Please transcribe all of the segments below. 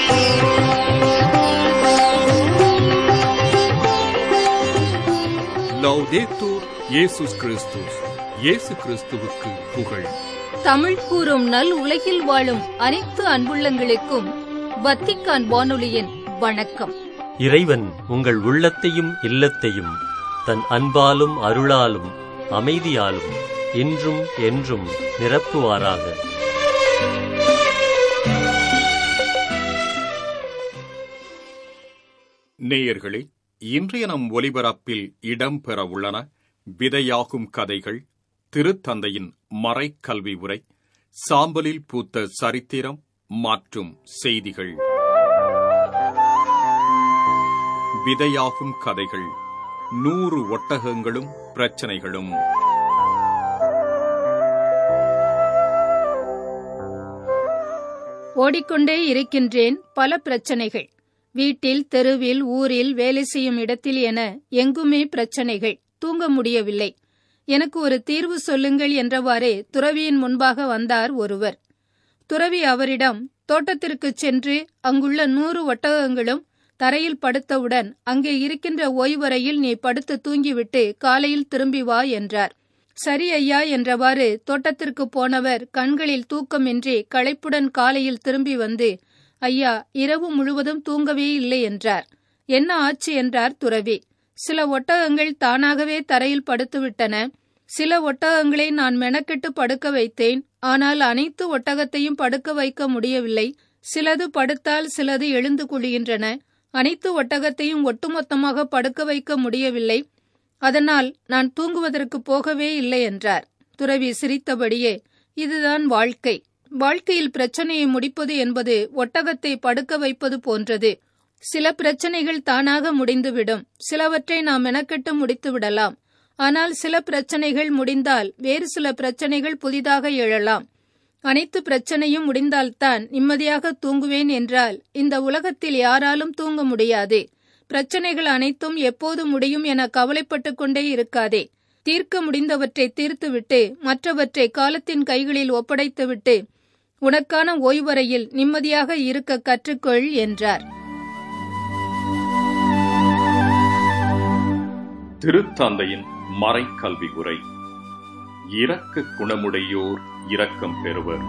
லௌதேத்தூர் இயேசுஸ் கிறிஸ்துஸ் இயேசு கிறிஸ்துவுக்கு புகழ் தமிழ் கூறும் நல் உலகில் வாழும் அனைத்து அன்புள்ளங்களுக்கும் வத்திக்கான் வானொலியின் வணக்கம் இறைவன் உங்கள் உள்ளத்தையும் இல்லத்தையும் தன் அன்பாலும் அருளாலும் அமைதியாலும் இன்றும் என்றும் நிரப்புவாராக நேயர்களே இன்றைய நம் ஒலிபரப்பில் இடம்பெற உள்ளன விதையாகும் கதைகள் திருத்தந்தையின் மறைக்கல்வி உரை சாம்பலில் பூத்த சரித்திரம் மற்றும் செய்திகள் விதையாகும் கதைகள் நூறு ஒட்டகங்களும் பிரச்சனைகளும் ஓடிக்கொண்டே இருக்கின்றேன் பல பிரச்சனைகள் வீட்டில் தெருவில் ஊரில் வேலை செய்யும் இடத்தில் என எங்குமே பிரச்சனைகள் தூங்க முடியவில்லை எனக்கு ஒரு தீர்வு சொல்லுங்கள் என்றவாறே துறவியின் முன்பாக வந்தார் ஒருவர் துறவி அவரிடம் தோட்டத்திற்குச் சென்று அங்குள்ள நூறு ஒட்டகங்களும் தரையில் படுத்தவுடன் அங்கே இருக்கின்ற ஓய்வறையில் நீ படுத்து தூங்கிவிட்டு காலையில் திரும்பி வா என்றார் சரி ஐயா என்றவாறு தோட்டத்திற்கு போனவர் கண்களில் தூக்கமின்றி களைப்புடன் காலையில் திரும்பி வந்து ஐயா இரவு முழுவதும் தூங்கவே இல்லை என்றார் என்ன ஆச்சு என்றார் துறவி சில ஒட்டகங்கள் தானாகவே தரையில் படுத்துவிட்டன சில ஒட்டகங்களை நான் மெனக்கெட்டு படுக்க வைத்தேன் ஆனால் அனைத்து ஒட்டகத்தையும் படுக்க வைக்க முடியவில்லை சிலது படுத்தால் சிலது எழுந்து கொள்கின்றன அனைத்து ஒட்டகத்தையும் ஒட்டுமொத்தமாக படுக்க வைக்க முடியவில்லை அதனால் நான் தூங்குவதற்கு போகவே இல்லை என்றார் துறவி சிரித்தபடியே இதுதான் வாழ்க்கை வாழ்க்கையில் பிரச்சனையை முடிப்பது என்பது ஒட்டகத்தை படுக்க வைப்பது போன்றது சில பிரச்சனைகள் தானாக முடிந்துவிடும் சிலவற்றை நாம் மெனக்கெட்டு முடித்து விடலாம் ஆனால் சில பிரச்சனைகள் முடிந்தால் வேறு சில பிரச்சனைகள் புதிதாக எழலாம் அனைத்து பிரச்சனையும் முடிந்தால்தான் நிம்மதியாக தூங்குவேன் என்றால் இந்த உலகத்தில் யாராலும் தூங்க முடியாது பிரச்சனைகள் அனைத்தும் எப்போது முடியும் என கவலைப்பட்டுக் கொண்டே இருக்காதே தீர்க்க முடிந்தவற்றை தீர்த்துவிட்டு மற்றவற்றை காலத்தின் கைகளில் ஒப்படைத்துவிட்டு உனக்கான ஓய்வறையில் நிம்மதியாக இருக்க கற்றுக்கொள் என்றார் திருத்தந்தையின் மறைக்கல்வி உரை இரக்க குணமுடையோர் இரக்கம் பெறுவர்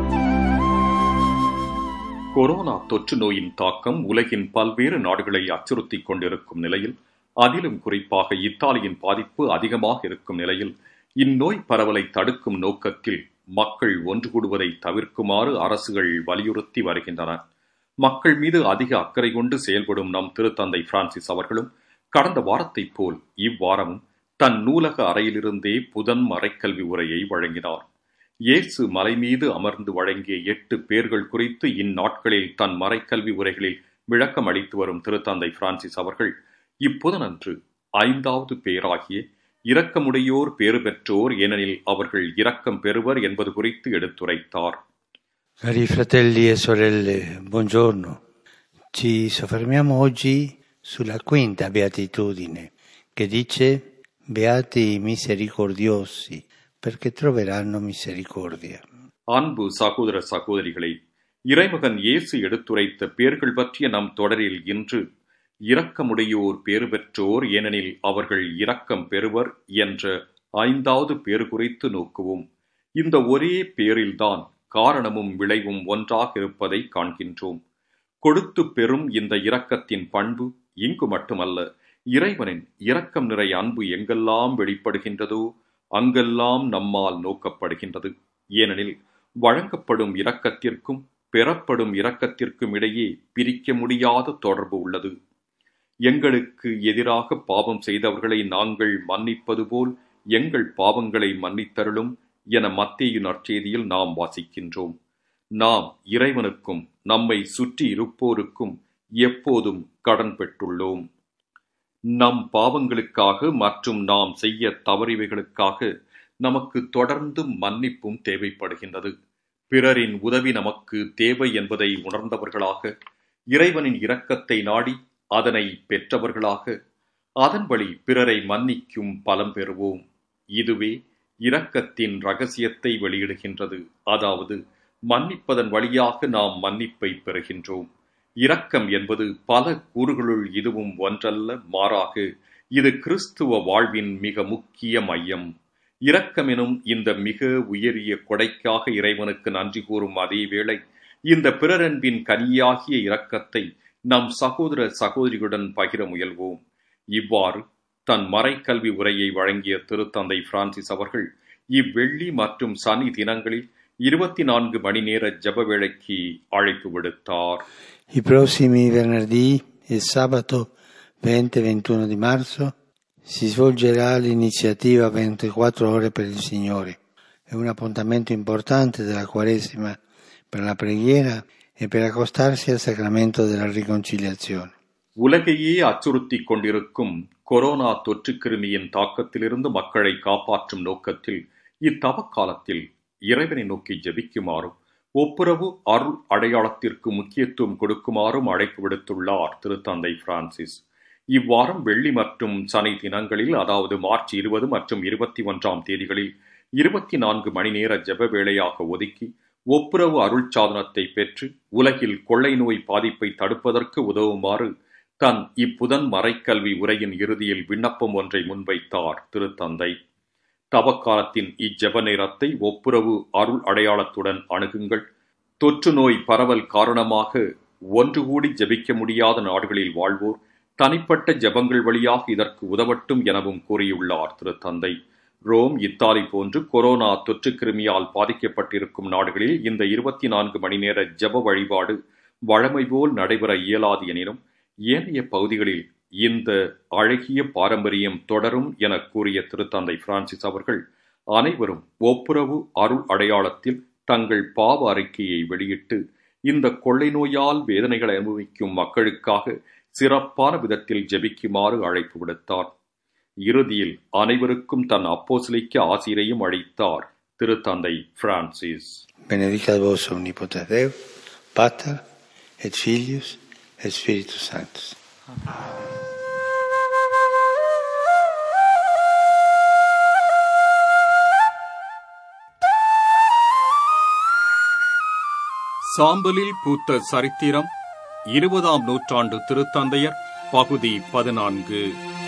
கொரோனா தொற்று நோயின் தாக்கம் உலகின் பல்வேறு நாடுகளை அச்சுறுத்திக் கொண்டிருக்கும் நிலையில் அதிலும் குறிப்பாக இத்தாலியின் பாதிப்பு அதிகமாக இருக்கும் நிலையில் இந்நோய் பரவலை தடுக்கும் நோக்கத்தில் மக்கள் ஒன்று கூடுவதை தவிர்க்குமாறு அரசுகள் வலியுறுத்தி வருகின்றன மக்கள் மீது அதிக அக்கறை கொண்டு செயல்படும் நம் திருத்தந்தை பிரான்சிஸ் அவர்களும் கடந்த வாரத்தைப் போல் இவ்வாரமும் தன் நூலக அறையிலிருந்தே புதன் மறைக்கல்வி உரையை வழங்கினார் இயேசு மலை மீது அமர்ந்து வழங்கிய எட்டு பேர்கள் குறித்து இந்நாட்களில் தன் மறைக்கல்வி உரைகளில் விளக்கம் அளித்து வரும் திருத்தந்தை பிரான்சிஸ் அவர்கள் இப்புதனன்று ஐந்தாவது பேராகிய இரக்கமுடையோர் பேறு பெற்றோர் ஏனெனில் அவர்கள் இரக்கம் பெறுவர் என்பது குறித்து எடுத்துரைத்தார் Cari fratelli e sorelle, buongiorno. Ci soffermiamo oggi sulla quinta beatitudine che dice Beati i misericordiosi perché troveranno misericordia. அன்பு சகோதர சகோதரிகளை இறைமகன் இயேசு எடுத்துரைத்த பேர்கள் பற்றிய நம் தொடரில் இன்று இரக்கமுடையோர் பேறு பெற்றோர் ஏனெனில் அவர்கள் இரக்கம் பெறுவர் என்ற ஐந்தாவது பேறு குறித்து நோக்குவோம் இந்த ஒரே பேரில்தான் காரணமும் விளைவும் ஒன்றாக இருப்பதை காண்கின்றோம் கொடுத்து பெறும் இந்த இரக்கத்தின் பண்பு இங்கு மட்டுமல்ல இறைவனின் இரக்கம் நிறை அன்பு எங்கெல்லாம் வெளிப்படுகின்றதோ அங்கெல்லாம் நம்மால் நோக்கப்படுகின்றது ஏனெனில் வழங்கப்படும் இரக்கத்திற்கும் பெறப்படும் இரக்கத்திற்கும் இடையே பிரிக்க முடியாத தொடர்பு உள்ளது எங்களுக்கு எதிராக பாவம் செய்தவர்களை நாங்கள் மன்னிப்பது போல் எங்கள் பாவங்களை மன்னித்தருளும் என மத்தேயு நற்செய்தியில் நாம் வாசிக்கின்றோம் நாம் இறைவனுக்கும் நம்மை சுற்றி இருப்போருக்கும் எப்போதும் கடன் பெற்றுள்ளோம் நம் பாவங்களுக்காக மற்றும் நாம் செய்ய தவறிவைகளுக்காக நமக்கு தொடர்ந்து மன்னிப்பும் தேவைப்படுகின்றது பிறரின் உதவி நமக்கு தேவை என்பதை உணர்ந்தவர்களாக இறைவனின் இரக்கத்தை நாடி அதனை பெற்றவர்களாக அதன் வழி பிறரை மன்னிக்கும் பலம் பெறுவோம் இதுவே இரக்கத்தின் ரகசியத்தை வெளியிடுகின்றது அதாவது மன்னிப்பதன் வழியாக நாம் மன்னிப்பை பெறுகின்றோம் இரக்கம் என்பது பல கூறுகளுள் இதுவும் ஒன்றல்ல மாறாக இது கிறிஸ்துவ வாழ்வின் மிக முக்கிய மையம் இரக்கமெனும் இந்த மிக உயரிய கொடைக்காக இறைவனுக்கு நன்றி கூறும் அதே வேளை இந்த பிறரன்பின் கனியாகிய இரக்கத்தை நம் சகோதர சகோதரிகளுடன் பகிர முயல்வோம் இவ்வாறு தன் மறைக்கல்வி உரையை வழங்கிய திருத்தந்தை பிரான்சிஸ் அவர்கள் இவ்வெள்ளி மற்றும் சனி தினங்களில் இருபத்தி நான்கு மணி நேர ஜப வேளைக்கு அழைப்பு விடுத்தார் I prossimi venerdì e sabato 20 e 21 di marzo si svolgerà l'iniziativa 24 ore per il Signore. È un appuntamento importante della Quaresima per la preghiera e per accostarsi al sacramento della riconciliazione. உலகையே அச்சுறுத்திக் கொண்டிருக்கும் கொரோனா தொற்றுக்கிருமியின் தாக்கத்திலிருந்து மக்களை காப்பாற்றும் நோக்கத்தில் இத்தவ காலத்தில் இறைவனை நோக்கி ஜெபிக்குமாறும் ஒப்புரவு அருள் அடையாளத்திற்கு முக்கியத்துவம் கொடுக்குமாறும் அழைப்பு விடுத்துள்ளார் திருத்தந்தை பிரான்சிஸ் இவ்வாரம் வெள்ளி மற்றும் சனி தினங்களில் அதாவது மார்ச் இருபது மற்றும் இருபத்தி ஒன்றாம் தேதிகளில் இருபத்தி நான்கு மணி நேர ஜெப வேளையாக ஒதுக்கி ஒப்புரவு அருள் சாதனத்தை பெற்று உலகில் கொள்ளை நோய் பாதிப்பை தடுப்பதற்கு உதவுமாறு தன் இப்புதன் மறைக்கல்வி உரையின் இறுதியில் விண்ணப்பம் ஒன்றை முன்வைத்தார் திருத்தந்தை தவக்காலத்தின் இஜெப நேரத்தை ஒப்புரவு அருள் அடையாளத்துடன் அணுகுங்கள் தொற்று நோய் பரவல் காரணமாக ஒன்று கூடி ஜெபிக்க முடியாத நாடுகளில் வாழ்வோர் தனிப்பட்ட ஜெபங்கள் வழியாக இதற்கு உதவட்டும் எனவும் கூறியுள்ளார் திருத்தந்தை ரோம் இத்தாலி போன்று கொரோனா தொற்று கிருமியால் பாதிக்கப்பட்டிருக்கும் நாடுகளில் இந்த இருபத்தி நான்கு மணி நேர ஜெப வழிபாடு வழமை போல் நடைபெற இயலாது எனினும் ஏனைய பகுதிகளில் இந்த அழகிய பாரம்பரியம் தொடரும் என கூறிய திருத்தந்தை பிரான்சிஸ் அவர்கள் அனைவரும் ஒப்புரவு அருள் அடையாளத்தில் தங்கள் பாவ அறிக்கையை வெளியிட்டு இந்த கொள்ளை நோயால் வேதனைகளை அனுபவிக்கும் மக்களுக்காக சிறப்பான விதத்தில் ஜெபிக்குமாறு அழைப்பு விடுத்தார் இறுதியில் அனைவருக்கும் தன் அப்போசிலிக்க ஆசிரியையும் அளித்தார் திருத்தந்தை Francis Benedicat vos omnipotens Deus, Pater et Filius et Spiritus Sanctus. சாம்பலில் பூத்த சரித்திரம் இருபதாம் நூற்றாண்டு திருத்தந்தையர் பகுதி பதினான்கு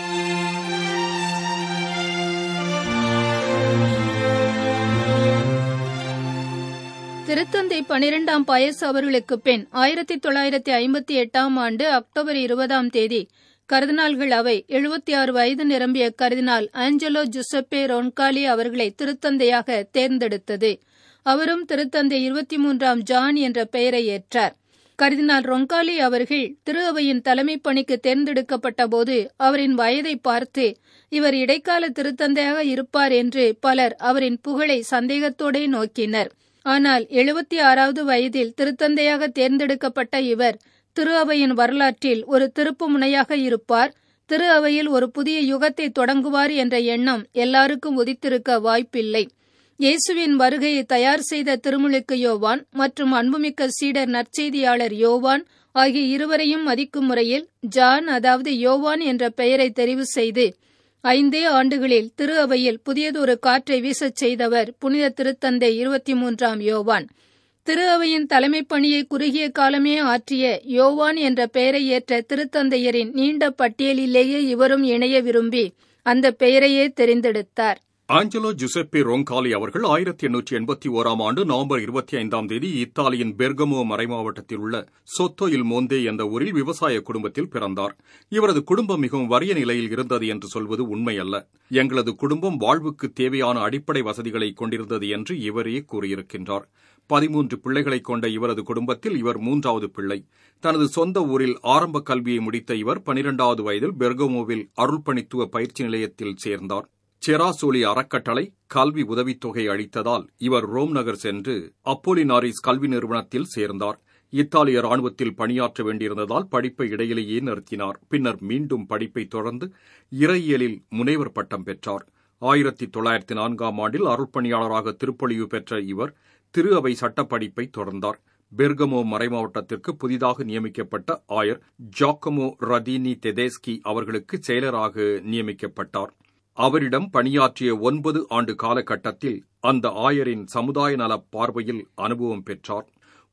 திருத்தந்தை பனிரெண்டாம் பயஸ் அவர்களுக்கு பின் ஆயிரத்தி தொள்ளாயிரத்தி ஐம்பத்தி எட்டாம் ஆண்டு அக்டோபர் இருபதாம் தேதி கர்தினால்கள் அவை எழுபத்தி ஆறு வயது நிரம்பிய கர்தினால் ஆஞ்சலோ ஜுசப்பே ரொன்காலி அவர்களை திருத்தந்தையாக தேர்ந்தெடுத்தது அவரும் திருத்தந்தை இருபத்தி மூன்றாம் ஜான் என்ற பெயரை ஏற்றார் கர்தினால் ரொங்காலி அவர்கள் திரு அவையின் தலைமை பணிக்கு தேர்ந்தெடுக்கப்பட்ட போது அவரின் வயதை பார்த்து இவர் இடைக்கால திருத்தந்தையாக இருப்பார் என்று பலர் அவரின் புகழை சந்தேகத்தோடே நோக்கினர் ஆனால் எழுபத்தி ஆறாவது வயதில் திருத்தந்தையாக தேர்ந்தெடுக்கப்பட்ட இவர் திரு அவையின் வரலாற்றில் ஒரு திருப்பு முனையாக இருப்பார் திரு அவையில் ஒரு புதிய யுகத்தை தொடங்குவார் என்ற எண்ணம் எல்லாருக்கும் உதித்திருக்க வாய்ப்பில்லை இயேசுவின் வருகையை தயார் செய்த திருமுழுக்கு யோவான் மற்றும் அன்புமிக்க சீடர் நற்செய்தியாளர் யோவான் ஆகிய இருவரையும் மதிக்கும் முறையில் ஜான் அதாவது யோவான் என்ற பெயரை தெரிவு செய்து ஐந்தே ஆண்டுகளில் திரு அவையில் புதியதொரு காற்றை வீசச் செய்தவர் புனித திருத்தந்தை இருபத்தி மூன்றாம் யோவான் திரு அவையின் தலைமை பணியை குறுகிய காலமே ஆற்றிய யோவான் என்ற பெயரை ஏற்ற திருத்தந்தையரின் நீண்ட பட்டியலிலேயே இவரும் இணைய விரும்பி அந்த பெயரையே தெரிந்தெடுத்தார் ஆஞ்சலோ ஜுசெப்பே ரோங்காலி அவர்கள் ஆயிரத்தி எண்ணூற்றி எண்பத்தி ஓராம் ஆண்டு நவம்பர் இருபத்தி ஐந்தாம் தேதி இத்தாலியின் பெர்கமோ மறைமாவட்டத்தில் உள்ள சொத்தோ இல் மோந்தே என்ற ஊரில் விவசாய குடும்பத்தில் பிறந்தார் இவரது குடும்பம் மிகவும் வறிய நிலையில் இருந்தது என்று சொல்வது உண்மையல்ல எங்களது குடும்பம் வாழ்வுக்கு தேவையான அடிப்படை வசதிகளை கொண்டிருந்தது என்று இவரே கூறியிருக்கின்றார் பதிமூன்று பிள்ளைகளை கொண்ட இவரது குடும்பத்தில் இவர் மூன்றாவது பிள்ளை தனது சொந்த ஊரில் ஆரம்ப கல்வியை முடித்த இவர் பனிரெண்டாவது வயதில் பெர்கமோவில் அருள்பணித்துவ பயிற்சி நிலையத்தில் சேர்ந்தார் செராசோலி அறக்கட்டளை கல்வி உதவித்தொகை அளித்ததால் இவர் ரோம் நகர் சென்று அப்போலினாரிஸ் கல்வி நிறுவனத்தில் சேர்ந்தார் இத்தாலிய ராணுவத்தில் பணியாற்ற வேண்டியிருந்ததால் படிப்பை இடையிலேயே நிறுத்தினார் பின்னர் மீண்டும் படிப்பை தொடர்ந்து இறையியலில் முனைவர் பட்டம் பெற்றார் ஆயிரத்தி தொள்ளாயிரத்தி நான்காம் ஆண்டில் அருள்பணியாளராக திருப்பொழிவு பெற்ற இவர் திரு அவை சட்டப்படிப்பை தொடர்ந்தார் பெர்கமோ மறைமாவட்டத்திற்கு புதிதாக நியமிக்கப்பட்ட ஆயர் ஜாக்கமோ ரதீனி தெதேஸ்கி அவர்களுக்கு செயலராக நியமிக்கப்பட்டார் அவரிடம் பணியாற்றிய ஒன்பது ஆண்டு காலகட்டத்தில் அந்த ஆயரின் சமுதாய நல பார்வையில் அனுபவம் பெற்றார்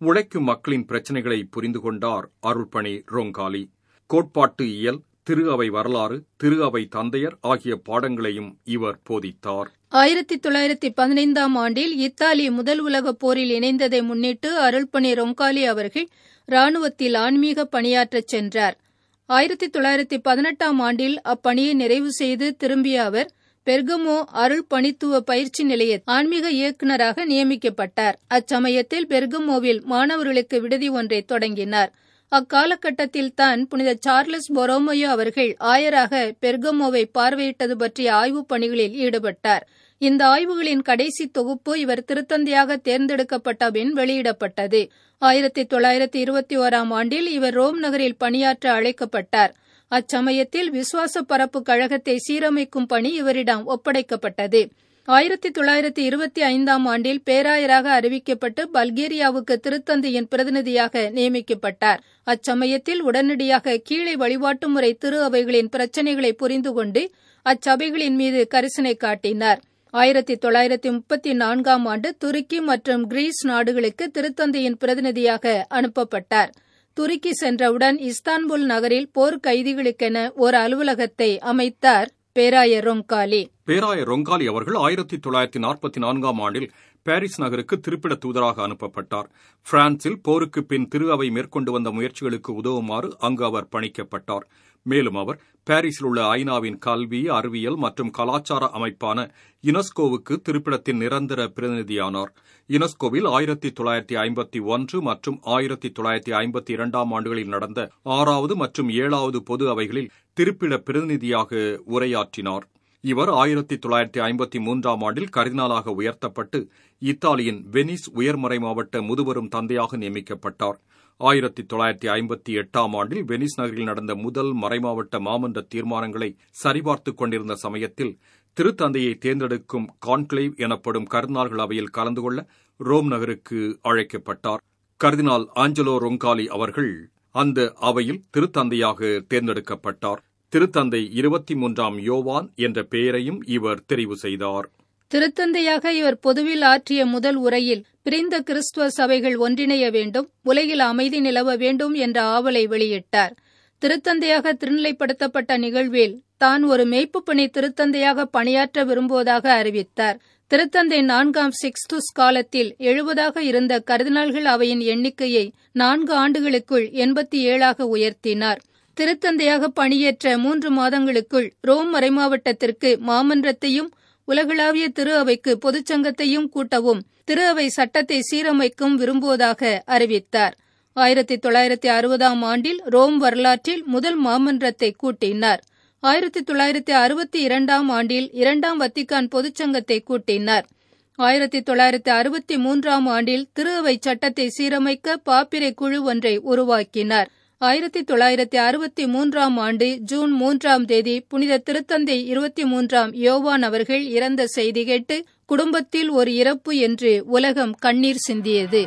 உழைக்கும் மக்களின் பிரச்சனைகளை புரிந்து கொண்டார் அருள்பணி ரோங்காலி கோட்பாட்டு இயல் திரு அவை வரலாறு திரு அவை தந்தையர் ஆகிய பாடங்களையும் இவர் போதித்தார் ஆயிரத்தி தொள்ளாயிரத்தி பதினைந்தாம் ஆண்டில் இத்தாலி முதல் உலகப் போரில் இணைந்ததை முன்னிட்டு அருள்பணி ரொங்காலி அவர்கள் ராணுவத்தில் ஆன்மீக பணியாற்றச் சென்றார் ஆயிரத்தி தொள்ளாயிரத்தி பதினெட்டாம் ஆண்டில் அப்பணியை நிறைவு செய்து திரும்பிய அவர் பெர்கமோ அருள் பணித்துவ பயிற்சி நிலைய ஆன்மீக இயக்குநராக நியமிக்கப்பட்டார் அச்சமயத்தில் பெர்கமோவில் மாணவர்களுக்கு விடுதி ஒன்றை தொடங்கினார் அக்காலகட்டத்தில் தான் புனித சார்லஸ் பொரோமோயோ அவர்கள் ஆயராக பெர்கமோவை பார்வையிட்டது பற்றிய ஆய்வுப் பணிகளில் ஈடுபட்டார் இந்த ஆய்வுகளின் கடைசி தொகுப்பு இவர் திருத்தந்தையாக தேர்ந்தெடுக்கப்பட்ட பின் வெளியிடப்பட்டது ஆயிரத்தி தொள்ளாயிரத்தி இருபத்தி ஓராம் ஆண்டில் இவர் ரோம் நகரில் பணியாற்ற அழைக்கப்பட்டார் அச்சமயத்தில் விசுவாச பரப்பு கழகத்தை சீரமைக்கும் பணி இவரிடம் ஒப்படைக்கப்பட்டது ஆயிரத்தி தொள்ளாயிரத்தி இருபத்தி ஐந்தாம் ஆண்டில் பேராயராக அறிவிக்கப்பட்டு பல்கேரியாவுக்கு திருத்தந்தையின் பிரதிநிதியாக நியமிக்கப்பட்டார் அச்சமயத்தில் உடனடியாக கீழே வழிபாட்டு முறை திரு அவைகளின் பிரச்சினைகளை புரிந்து கொண்டு அச்சபைகளின் மீது கரிசனை காட்டினார் ஆயிரத்தி தொள்ளாயிரத்தி முப்பத்தி நான்காம் ஆண்டு துருக்கி மற்றும் கிரீஸ் நாடுகளுக்கு திருத்தந்தையின் பிரதிநிதியாக அனுப்பப்பட்டார் துருக்கி சென்றவுடன் இஸ்தான்புல் நகரில் போர் கைதிகளுக்கென ஒரு அலுவலகத்தை அமைத்தார் பேராயர் ரொங்காலி பேராயர் ரொங்காலி அவர்கள் ஆயிரத்தி தொள்ளாயிரத்தி நாற்பத்தி நான்காம் ஆண்டில் பாரிஸ் நகருக்கு திருப்பிட தூதராக அனுப்பப்பட்டார் பிரான்சில் போருக்கு பின் திரு அவை மேற்கொண்டு வந்த முயற்சிகளுக்கு உதவுமாறு அங்கு அவர் பணிக்கப்பட்டார் மேலும் அவர் பாரிஸில் உள்ள ஐநாவின் கல்வி அறிவியல் மற்றும் கலாச்சார அமைப்பான யுனெஸ்கோவுக்கு திருப்பிடத்தின் நிரந்தர பிரதிநிதியானார் யுனெஸ்கோவில் ஆயிரத்தி தொள்ளாயிரத்தி ஐம்பத்தி ஒன்று மற்றும் ஆயிரத்தி தொள்ளாயிரத்தி ஐம்பத்தி இரண்டாம் ஆண்டுகளில் நடந்த ஆறாவது மற்றும் ஏழாவது பொது அவைகளில் திருப்பிட பிரதிநிதியாக உரையாற்றினார் இவர் ஆயிரத்தி தொள்ளாயிரத்தி ஐம்பத்தி மூன்றாம் ஆண்டில் கர்தினாலாக உயர்த்தப்பட்டு இத்தாலியின் வெனிஸ் உயர்மறை மாவட்ட முதுபெரும் தந்தையாக நியமிக்கப்பட்டார் ஆயிரத்தி தொள்ளாயிரத்தி ஐம்பத்தி எட்டாம் ஆண்டில் வெனிஸ் நகரில் நடந்த முதல் மறைமாவட்ட மாமன்ற தீர்மானங்களை சரிபார்த்துக் கொண்டிருந்த சமயத்தில் திருத்தந்தையை தேர்ந்தெடுக்கும் கான்க்ளேவ் எனப்படும் கர்தினால்கள் அவையில் கலந்து கொள்ள ரோம் நகருக்கு அழைக்கப்பட்டார் கர்தினால் ஆஞ்சலோ ரொங்காலி அவர்கள் அந்த அவையில் திருத்தந்தையாக தேர்ந்தெடுக்கப்பட்டார் திருத்தந்தை இருபத்தி மூன்றாம் யோவான் என்ற பெயரையும் இவர் தெரிவு செய்தார் திருத்தந்தையாக இவர் பொதுவில் ஆற்றிய முதல் உரையில் பிரிந்த கிறிஸ்துவ சபைகள் ஒன்றிணைய வேண்டும் உலகில் அமைதி நிலவ வேண்டும் என்ற ஆவலை வெளியிட்டார் திருத்தந்தையாக திருநிலைப்படுத்தப்பட்ட நிகழ்வில் தான் ஒரு மெய்ப்பு பணி திருத்தந்தையாக பணியாற்ற விரும்புவதாக அறிவித்தார் திருத்தந்தை நான்காம் சிக்ஸ்துஸ் காலத்தில் எழுபதாக இருந்த கருதினால்கள் அவையின் எண்ணிக்கையை நான்கு ஆண்டுகளுக்குள் எண்பத்தி ஏழாக உயர்த்தினார் திருத்தந்தையாக பணியேற்ற மூன்று மாதங்களுக்குள் ரோம் மறைமாவட்டத்திற்கு மாமன்றத்தையும் உலகளாவிய திரு அவைக்கு பொதுச்சங்கத்தையும் கூட்டவும் திரு அவை சட்டத்தை சீரமைக்கும் விரும்புவதாக அறிவித்தார் ஆயிரத்தி தொள்ளாயிரத்தி அறுபதாம் ஆண்டில் ரோம் வரலாற்றில் முதல் மாமன்றத்தை கூட்டினார் ஆயிரத்தி தொள்ளாயிரத்தி அறுபத்தி இரண்டாம் ஆண்டில் இரண்டாம் வத்திக்கான் பொதுச்சங்கத்தை கூட்டினார் ஆயிரத்தி தொள்ளாயிரத்தி அறுபத்தி மூன்றாம் ஆண்டில் திரு அவை சட்டத்தை சீரமைக்க பாப்பிரை குழு ஒன்றை உருவாக்கினார் ஆயிரத்தி தொள்ளாயிரத்தி அறுபத்தி மூன்றாம் ஆண்டு ஜூன் மூன்றாம் தேதி புனித திருத்தந்தை இருபத்தி மூன்றாம் யோவான் அவர்கள் இறந்த செய்தி கேட்டு குடும்பத்தில் ஒரு இறப்பு என்று உலகம் கண்ணீர் சிந்தியது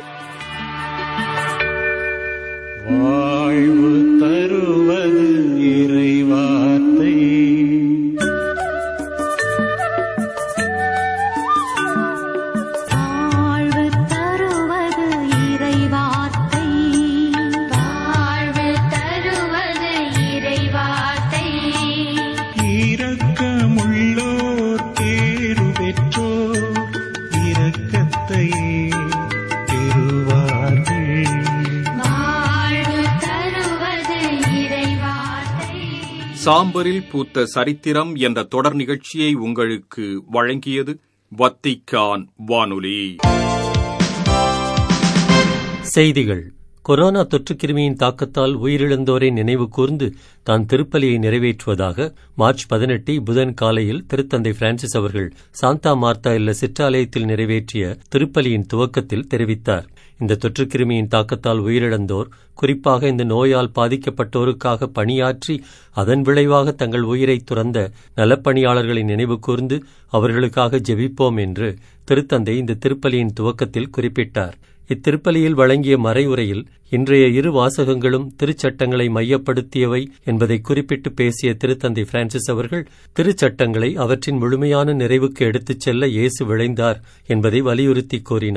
வாழ்வு தருவது இறைவார்த்தை வாழ்வு தருவது இறைவார்த்தை வாழ்வு தருவது இறைவார்த்தை இரக்கமுள்ளோர் தேர்வு பெற்றோர் இரக்கத்தையே பெறுவார்கள் வாழ்வு தருவது இறைவார்த்தை சாம்பரில் பூத்த சரித்திரம் என்ற தொடர் நிகழ்ச்சியை உங்களுக்கு வழங்கியது வத்திக்கான் வானொலி செய்திகள் கொரோனா தொற்றுக் கிருமியின் தாக்கத்தால் உயிரிழந்தோரை நினைவு கூர்ந்து தான் திருப்பலியை நிறைவேற்றுவதாக மார்ச் பதினெட்டு புதன் காலையில் திருத்தந்தை பிரான்சிஸ் அவர்கள் சாந்தா மார்த்தா இல்ல சிற்றாலயத்தில் நிறைவேற்றிய திருப்பலியின் துவக்கத்தில் தெரிவித்தார் இந்த தொற்றுக் கிருமியின் தாக்கத்தால் உயிரிழந்தோர் குறிப்பாக இந்த நோயால் பாதிக்கப்பட்டோருக்காக பணியாற்றி அதன் விளைவாக தங்கள் உயிரை துறந்த நலப்பணியாளர்களை நினைவு கூர்ந்து அவர்களுக்காக ஜெபிப்போம் என்று திருத்தந்தை இந்த திருப்பலியின் துவக்கத்தில் குறிப்பிட்டார் இத்திருப்பலியில் வழங்கிய மறைவுரையில் இன்றைய இரு வாசகங்களும் திருச்சட்டங்களை மையப்படுத்தியவை என்பதை குறிப்பிட்டு பேசிய திருத்தந்தை பிரான்சிஸ் அவர்கள் திருச்சட்டங்களை அவற்றின் முழுமையான நிறைவுக்கு எடுத்துச் செல்ல இயேசு விளைந்தார் என்பதை வலியுறுத்தி கூறினார்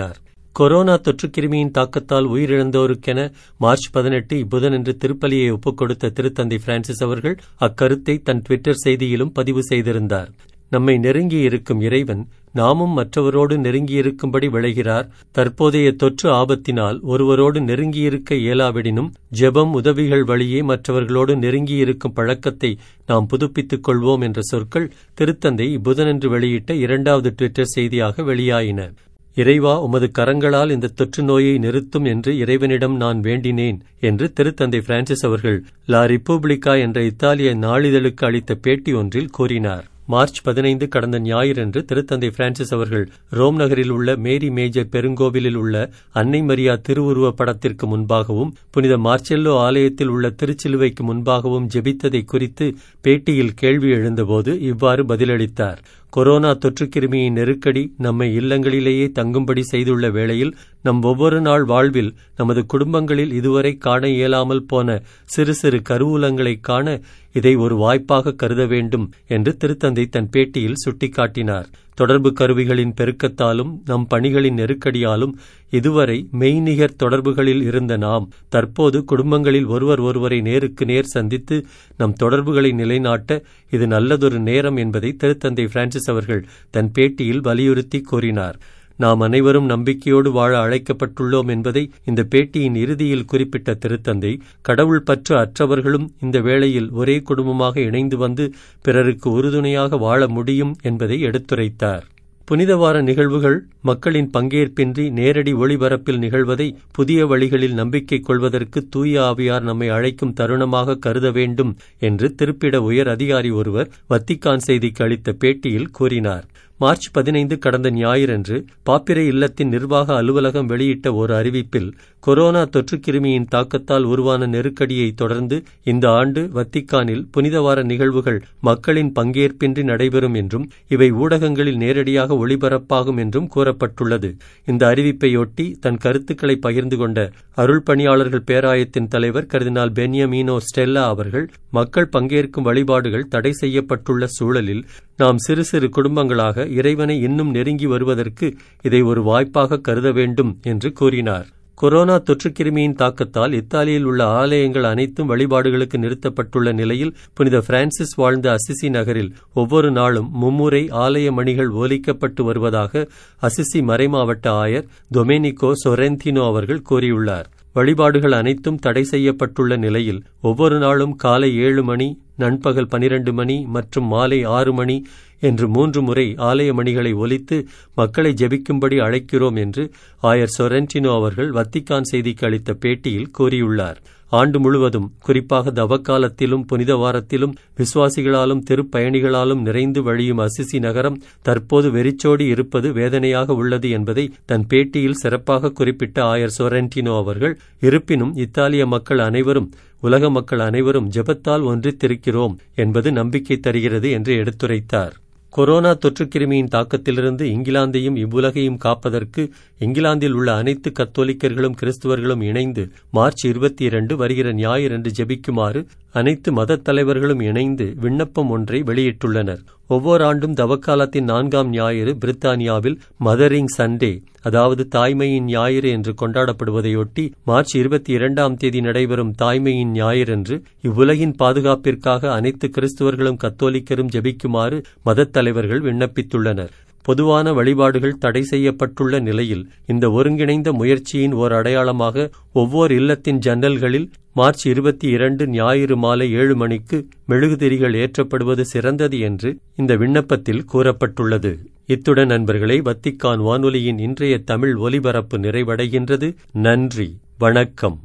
கொரோனா தொற்றுக் கிருமியின் தாக்கத்தால் உயிரிழந்தோருக்கென மார்ச் பதினெட்டு இப்புதனன்று திருப்பலியை ஒப்புக் கொடுத்த திருத்தந்தை பிரான்சிஸ் அவர்கள் அக்கருத்தை தன் ட்விட்டர் செய்தியிலும் பதிவு செய்திருந்தார் நம்மை நெருங்கியிருக்கும் இறைவன் நாமும் மற்றவரோடு நெருங்கியிருக்கும்படி விளைகிறார் தற்போதைய தொற்று ஆபத்தினால் ஒருவரோடு நெருங்கியிருக்க இயலாவிடினும் ஜெபம் உதவிகள் வழியே மற்றவர்களோடு நெருங்கியிருக்கும் பழக்கத்தை நாம் புதுப்பித்துக் கொள்வோம் என்ற சொற்கள் திருத்தந்தை இப்புதனன்று வெளியிட்ட இரண்டாவது ட்விட்டர் செய்தியாக வெளியாயின இறைவா உமது கரங்களால் இந்த தொற்று நோயை நிறுத்தும் என்று இறைவனிடம் நான் வேண்டினேன் என்று திருத்தந்தை பிரான்சிஸ் அவர்கள் லா ரிப்பூப்ளிகா என்ற இத்தாலிய நாளிதழுக்கு அளித்த பேட்டி ஒன்றில் கூறினார் மார்ச் பதினைந்து கடந்த ஞாயிறன்று திருத்தந்தை பிரான்சிஸ் அவர்கள் ரோம் நகரில் உள்ள மேரி மேஜர் பெருங்கோவிலில் உள்ள அன்னை மரியா திருவுருவ படத்திற்கு முன்பாகவும் புனித மார்ச்செல்லோ ஆலயத்தில் உள்ள திருச்சிலுவைக்கு முன்பாகவும் ஜெபித்ததை குறித்து பேட்டியில் கேள்வி எழுந்தபோது இவ்வாறு பதிலளித்தார் கொரோனா தொற்றுக்கிருமியின் நெருக்கடி நம்மை இல்லங்களிலேயே தங்கும்படி செய்துள்ள வேளையில் நம் ஒவ்வொரு நாள் வாழ்வில் நமது குடும்பங்களில் இதுவரை காண இயலாமல் போன சிறு சிறு கருவூலங்களை காண இதை ஒரு வாய்ப்பாக கருத வேண்டும் என்று திருத்தந்தை தன் பேட்டியில் சுட்டிக்காட்டினார் தொடர்பு கருவிகளின் பெருக்கத்தாலும் நம் பணிகளின் நெருக்கடியாலும் இதுவரை மெய்நிகர் தொடர்புகளில் இருந்த நாம் தற்போது குடும்பங்களில் ஒருவர் ஒருவரை நேருக்கு நேர் சந்தித்து நம் தொடர்புகளை நிலைநாட்ட இது நல்லதொரு நேரம் என்பதை திருத்தந்தை பிரான்சிஸ் அவர்கள் தன் பேட்டியில் வலியுறுத்தி கூறினார் நாம் அனைவரும் நம்பிக்கையோடு வாழ அழைக்கப்பட்டுள்ளோம் என்பதை இந்த பேட்டியின் இறுதியில் குறிப்பிட்ட திருத்தந்தை கடவுள் பற்று அற்றவர்களும் இந்த வேளையில் ஒரே குடும்பமாக இணைந்து வந்து பிறருக்கு உறுதுணையாக வாழ முடியும் என்பதை எடுத்துரைத்தார் புனிதவார நிகழ்வுகள் மக்களின் பங்கேற்பின்றி நேரடி ஒளிபரப்பில் நிகழ்வதை புதிய வழிகளில் நம்பிக்கை கொள்வதற்கு தூய ஆவியார் நம்மை அழைக்கும் தருணமாக கருத வேண்டும் என்று திருப்பிட உயர் அதிகாரி ஒருவர் வத்திக்கான் செய்திக்கு அளித்த பேட்டியில் கூறினார் மார்ச் பதினைந்து கடந்த ஞாயிறன்று பாப்பிரை இல்லத்தின் நிர்வாக அலுவலகம் வெளியிட்ட ஒரு அறிவிப்பில் கொரோனா தொற்றுக்கிருமியின் தாக்கத்தால் உருவான நெருக்கடியை தொடர்ந்து இந்த ஆண்டு வத்திக்கானில் புனிதவார நிகழ்வுகள் மக்களின் பங்கேற்பின்றி நடைபெறும் என்றும் இவை ஊடகங்களில் நேரடியாக ஒளிபரப்பாகும் என்றும் கூறப்பட்டுள்ளது இந்த அறிவிப்பையொட்டி தன் கருத்துக்களை பகிர்ந்து கொண்ட அருள் பணியாளர்கள் பேராயத்தின் தலைவர் கர்தினால் பென்யமீனோ ஸ்டெல்லா அவர்கள் மக்கள் பங்கேற்கும் வழிபாடுகள் தடை செய்யப்பட்டுள்ள சூழலில் நாம் சிறு சிறு குடும்பங்களாக இறைவனை இன்னும் நெருங்கி வருவதற்கு இதை ஒரு வாய்ப்பாக கருத வேண்டும் என்று கூறினார் கொரோனா தொற்றுக்கிருமியின் தாக்கத்தால் இத்தாலியில் உள்ள ஆலயங்கள் அனைத்தும் வழிபாடுகளுக்கு நிறுத்தப்பட்டுள்ள நிலையில் புனித பிரான்சிஸ் வாழ்ந்த அசிசி நகரில் ஒவ்வொரு நாளும் மும்முறை ஆலய மணிகள் ஒலிக்கப்பட்டு வருவதாக அசிசி மறைமாவட்ட ஆயர் டொமேனிகோ சொரெந்தினோ அவர்கள் கூறியுள்ளார் வழிபாடுகள் அனைத்தும் தடை செய்யப்பட்டுள்ள நிலையில் ஒவ்வொரு நாளும் காலை ஏழு மணி நண்பகல் பனிரண்டு மணி மற்றும் மாலை ஆறு மணி என்று மூன்று முறை ஆலய மணிகளை ஒலித்து மக்களை ஜெபிக்கும்படி அழைக்கிறோம் என்று ஆயர் சொரென்டினோ அவர்கள் வத்திக்கான் செய்திக்கு அளித்த பேட்டியில் கூறியுள்ளார் ஆண்டு முழுவதும் குறிப்பாக தவக்காலத்திலும் புனித வாரத்திலும் விசுவாசிகளாலும் திருப்பயணிகளாலும் நிறைந்து வழியும் அசிசி நகரம் தற்போது வெறிச்சோடி இருப்பது வேதனையாக உள்ளது என்பதை தன் பேட்டியில் சிறப்பாக குறிப்பிட்ட ஆயர் சொரென்டினோ அவர்கள் இருப்பினும் இத்தாலிய மக்கள் அனைவரும் உலக மக்கள் அனைவரும் ஜெபத்தால் ஒன்றித்திருக்கிறோம் என்பது நம்பிக்கை தருகிறது என்று எடுத்துரைத்தார் கொரோனா தொற்றுக்கிருமியின் தாக்கத்திலிருந்து இங்கிலாந்தையும் இவ்வுலகையும் காப்பதற்கு இங்கிலாந்தில் உள்ள அனைத்து கத்தோலிக்கர்களும் கிறிஸ்துவர்களும் இணைந்து மார்ச் இருபத்தி இரண்டு வருகிற ஞாயிறன்று ஜெபிக்குமாறு அனைத்து மதத் தலைவர்களும் இணைந்து விண்ணப்பம் ஒன்றை வெளியிட்டுள்ளனர் ஒவ்வொரு ஆண்டும் தவக்காலத்தின் நான்காம் ஞாயிறு பிரித்தானியாவில் மதரிங் சண்டே அதாவது தாய்மையின் ஞாயிறு என்று கொண்டாடப்படுவதையொட்டி மார்ச் இருபத்தி இரண்டாம் தேதி நடைபெறும் தாய்மையின் ஞாயிறன்று இவ்வுலகின் பாதுகாப்பிற்காக அனைத்து கிறிஸ்துவர்களும் கத்தோலிக்கரும் ஜெபிக்குமாறு மதத் தலைவர்கள் விண்ணப்பித்துள்ளனர் பொதுவான வழிபாடுகள் தடை செய்யப்பட்டுள்ள நிலையில் இந்த ஒருங்கிணைந்த முயற்சியின் ஓர் அடையாளமாக ஒவ்வொரு இல்லத்தின் ஜன்னல்களில் மார்ச் இருபத்தி இரண்டு ஞாயிறு மாலை ஏழு மணிக்கு மெழுகுதிரிகள் ஏற்றப்படுவது சிறந்தது என்று இந்த விண்ணப்பத்தில் கூறப்பட்டுள்ளது இத்துடன் நண்பர்களே வத்திக்கான் வானொலியின் இன்றைய தமிழ் ஒலிபரப்பு நிறைவடைகின்றது நன்றி வணக்கம்